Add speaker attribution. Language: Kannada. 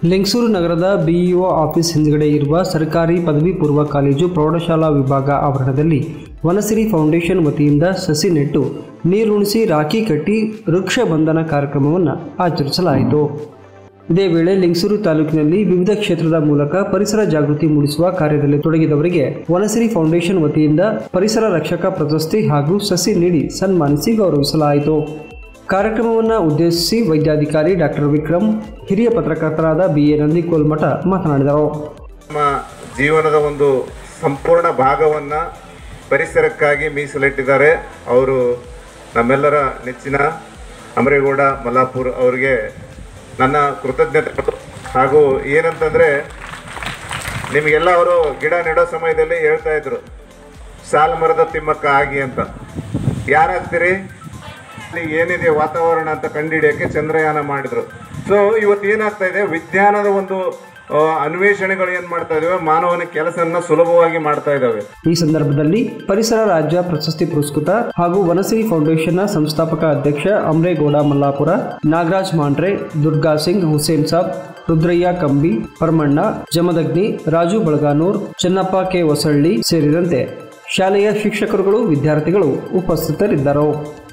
Speaker 1: ಲಿಂಗಸೂರು ನಗರದ ಬಿಇಒ ಆಫೀಸ್ ಹಿಂದುಗಡೆ ಇರುವ ಸರ್ಕಾರಿ ಪದವಿ ಪೂರ್ವ ಕಾಲೇಜು ಪ್ರೌಢಶಾಲಾ ವಿಭಾಗ ಆವರಣದಲ್ಲಿ ವನಸಿರಿ ಫೌಂಡೇಶನ್ ವತಿಯಿಂದ ಸಸಿ ನೆಟ್ಟು ನೀರುಣಿಸಿ ರಾಖಿ ಕಟ್ಟಿ ವೃಕ್ಷ ಬಂಧನ ಕಾರ್ಯಕ್ರಮವನ್ನು ಆಚರಿಸಲಾಯಿತು ಇದೇ ವೇಳೆ ಲಿಂಗಸೂರು ತಾಲೂಕಿನಲ್ಲಿ ವಿವಿಧ ಕ್ಷೇತ್ರದ ಮೂಲಕ ಪರಿಸರ ಜಾಗೃತಿ ಮೂಡಿಸುವ ಕಾರ್ಯದಲ್ಲಿ ತೊಡಗಿದವರಿಗೆ ವನಸಿರಿ ಫೌಂಡೇಶನ್ ವತಿಯಿಂದ ಪರಿಸರ ರಕ್ಷಕ ಪ್ರಶಸ್ತಿ ಹಾಗೂ ಸಸಿ ನೀಡಿ ಸನ್ಮಾನಿಸಿ ಗೌರವಿಸಲಾಯಿತು ಕಾರ್ಯಕ್ರಮವನ್ನು ಉದ್ದೇಶಿಸಿ ವೈದ್ಯಾಧಿಕಾರಿ ಡಾಕ್ಟರ್ ವಿಕ್ರಮ್ ಹಿರಿಯ ಪತ್ರಕರ್ತರಾದ ಬಿ ಎ ನಂದಿಕೋಲ್ಮಠ ಮಾತನಾಡಿದರು
Speaker 2: ನಮ್ಮ ಜೀವನದ ಒಂದು ಸಂಪೂರ್ಣ ಭಾಗವನ್ನು ಪರಿಸರಕ್ಕಾಗಿ ಮೀಸಲಿಟ್ಟಿದ್ದಾರೆ ಅವರು ನಮ್ಮೆಲ್ಲರ ನೆಚ್ಚಿನ ಅಮರೇಗೌಡ ಮಲ್ಲಾಪುರ್ ಅವರಿಗೆ ನನ್ನ ಕೃತಜ್ಞತೆಗಳು ಹಾಗೂ ಏನಂತಂದರೆ ನಿಮಗೆಲ್ಲ ಅವರು ಗಿಡ ನೆಡೋ ಸಮಯದಲ್ಲಿ ಹೇಳ್ತಾ ಇದ್ರು ಸಾಲ ಮರದ ತಿಮ್ಮಕ್ಕ ಆಗಿ ಅಂತ ಯಾರಾಗ್ತೀರಿ ಅಲ್ಲಿ ಏನಿದೆ ವಾತಾವರಣ ಅಂತ ಕಂಡುಹಿಡಿಯೋಕ್ಕೆ ಚಂದ್ರಯಾನ ಮಾಡಿದ್ರು ಸೊ ಇವತ್ತು ಏನಾಗ್ತಾ ಇದೆ ವಿಜ್ಞಾನದ ಒಂದು ಆ, ಅನ್ವೇಷಣೆಗಳು ಏನು ಮಾಡ್ತಾ ಇದಾವೆ ಮಾನವನ ಕೆಲಸನ ಸುಲಭವಾಗಿ ಮಾಡ್ತಾ ಇದ್ದಾವೆ
Speaker 1: ಈ ಸಂದರ್ಭದಲ್ಲಿ ಪರಿಸರ ರಾಜ್ಯ ಪ್ರಶಸ್ತಿ ಪುರಸ್ಕೃತ ಹಾಗೂ ವನಸಿರಿ ಫೌಂಡೇಶನ್ನ ಸಂಸ್ಥಾಪಕ ಅಧ್ಯಕ್ಷ ಅಮ್ರೇಗೌಡ ಮಲ್ಲಾಪುರ ನಾಗರಾಜ್ ಮಾಂಡ್ರೆ ದುರ್ಗಾ ಸಿಂಗ್ ಹುಸೇನ್ ಸಾಬ್ ರುದ್ರಯ್ಯ ಕಂಬಿ ಪರಮಣ್ಣ ಜಮದಗ್ನಿ ರಾಜು ಬಳಗಾನೂರ್ ಚೆನ್ನಪ್ಪ ಕೆ ಹೊಸಳ್ಳಿ ಸೇರಿದಂತೆ ಶಾಲೆಯ ಶಿಕ್ಷಕರುಗಳು ವಿದ್ಯಾರ್ಥಿಗಳು ಉಪಸ್ಥಿತರಿದ್ದರು